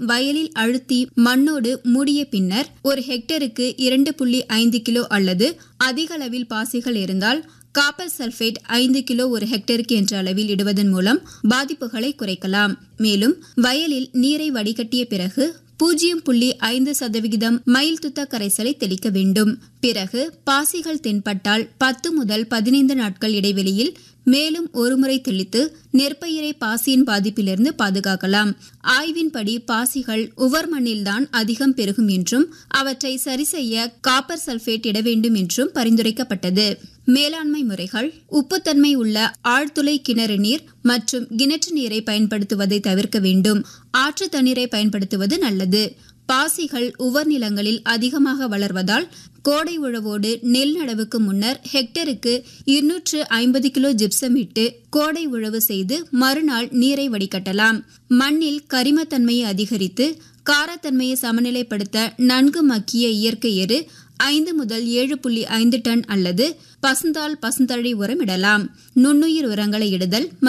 வயலில் அழுத்தி மண்ணோடு மூடிய பின்னர் ஒரு ஹெக்டருக்கு இரண்டு புள்ளி ஐந்து கிலோ அல்லது அதிக அளவில் பாசிகள் இருந்தால் காப்பர் சல்பேட் ஐந்து கிலோ ஒரு ஹெக்டருக்கு என்ற அளவில் இடுவதன் மூலம் பாதிப்புகளை குறைக்கலாம் மேலும் வயலில் நீரை வடிகட்டிய பிறகு பூஜ்ஜியம் புள்ளி ஐந்து சதவிகிதம் மயில் துத்த கரைசலை தெளிக்க வேண்டும் பிறகு பாசிகள் தென்பட்டால் பத்து முதல் பதினைந்து நாட்கள் இடைவெளியில் மேலும் ஒருமுறை தெளித்து நெற்பயிரை பாசியின் பாதிப்பிலிருந்து பாதுகாக்கலாம் ஆய்வின்படி பாசிகள் உவர் மண்ணில்தான் அதிகம் பெருகும் என்றும் அவற்றை சரி செய்ய காப்பர் சல்பேட் இட வேண்டும் என்றும் பரிந்துரைக்கப்பட்டது மேலாண்மை முறைகள் உப்புத்தன்மை உள்ள ஆழ்துளை கிணறு நீர் மற்றும் கிணற்று நீரை பயன்படுத்துவதை தவிர்க்க வேண்டும் ஆற்று தண்ணீரை பயன்படுத்துவது நல்லது பாசிகள் உவர் நிலங்களில் அதிகமாக வளர்வதால் கோடை உழவோடு நெல் நடவுக்கு முன்னர் ஹெக்டருக்கு இருநூற்று ஐம்பது கிலோ ஜிப்சம் இட்டு கோடை உழவு செய்து மறுநாள் நீரை வடிகட்டலாம் மண்ணில் கரிமத்தன்மையை அதிகரித்து காரத்தன்மையை சமநிலைப்படுத்த நன்கு மக்கிய இயற்கை எரு ஐந்து முதல் ஏழு புள்ளி ஐந்து டன் அல்லது பசுந்தாள் பசுந்தழை உரம் இடலாம் நுண்ணுயிர் உரங்களை இடுதல்